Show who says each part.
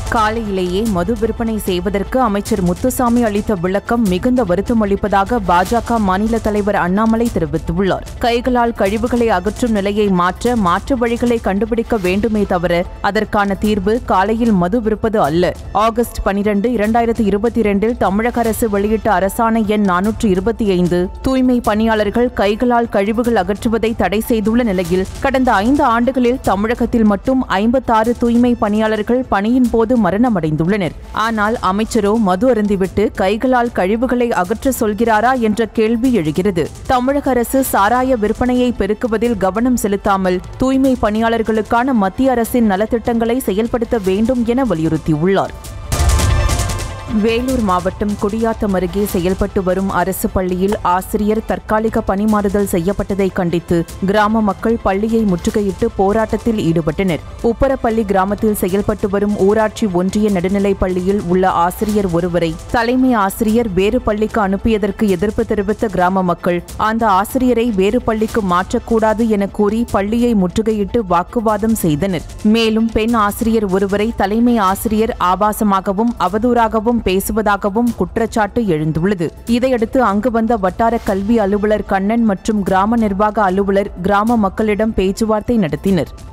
Speaker 1: காலையிலேயே மது விற்பனை செய்வதற்கு அமைச்சர் முத்துசாமி அளித்த விளக்கம் மிகுந்த வருத்தம் அளிப்பதாக பாஜக மாநில தலைவர் அண்ணாமலை தெரிவித்துள்ளார் கைகளால் கழிவுகளை அகற்றும் நிலையை மாற்ற மாற்று வழிகளை கண்டுபிடிக்க வேண்டுமே தவிர அதற்கான தீர்வு காலையில் மது விற்பது அல்ல ஆகஸ்ட் பனிரெண்டு இரண்டாயிரத்தி இருபத்தி இரண்டில் தமிழக அரசு வெளியிட்ட அரசாணை எண் நானூற்று இருபத்தி ஐந்து தூய்மை பணியாளர்கள் கைகளால் கழிவுகள் அகற்றுவதை தடை செய்துள்ள நிலையில் கடந்த ஐந்து ஆண்டுகளில் தமிழகத்தில் மட்டும் ஐம்பத்தாறு தூய்மை பணியாளர்கள் பணியின் போது மரணமடைந்துள்ளனர் ஆனால் அமைச்சரோ மது அருந்திவிட்டு கைகளால் கழிவுகளை அகற்ற சொல்கிறாரா என்ற கேள்வி எழுகிறது தமிழக அரசு சாராய விற்பனையை பெருக்குவதில் கவனம் செலுத்தாமல் தூய்மை பணியாளர்களுக்கான மத்திய அரசின் நலத்திட்டங்களை செயல்படுத்த வேண்டும் என வலியுறுத்தியுள்ளார் வேலூர் மாவட்டம் குடியாத்தம் அருகே செயல்பட்டு வரும் அரசு பள்ளியில் ஆசிரியர் தற்காலிக பணிமாறுதல் செய்யப்பட்டதை கண்டித்து கிராம மக்கள் பள்ளியை முற்றுகையிட்டு போராட்டத்தில் ஈடுபட்டனர் உப்பரப்பள்ளி கிராமத்தில் செயல்பட்டு வரும் ஊராட்சி ஒன்றிய நடுநிலைப் பள்ளியில் உள்ள ஆசிரியர் ஒருவரை தலைமை ஆசிரியர் வேறு பள்ளிக்கு அனுப்பியதற்கு எதிர்ப்பு தெரிவித்த கிராம மக்கள் அந்த ஆசிரியரை வேறு பள்ளிக்கு மாற்றக்கூடாது என கூறி பள்ளியை முற்றுகையிட்டு வாக்குவாதம் செய்தனர் மேலும் பெண் ஆசிரியர் ஒருவரை தலைமை ஆசிரியர் ஆபாசமாகவும் அவதூறாகவும் பேசுவதாகவும் குற்றச்சாட்டு எழுந்துள்ளது இதையடுத்து அங்கு வந்த வட்டார கல்வி அலுவலர் கண்ணன் மற்றும் கிராம நிர்வாக அலுவலர் கிராம மக்களிடம் பேச்சுவார்த்தை நடத்தினர்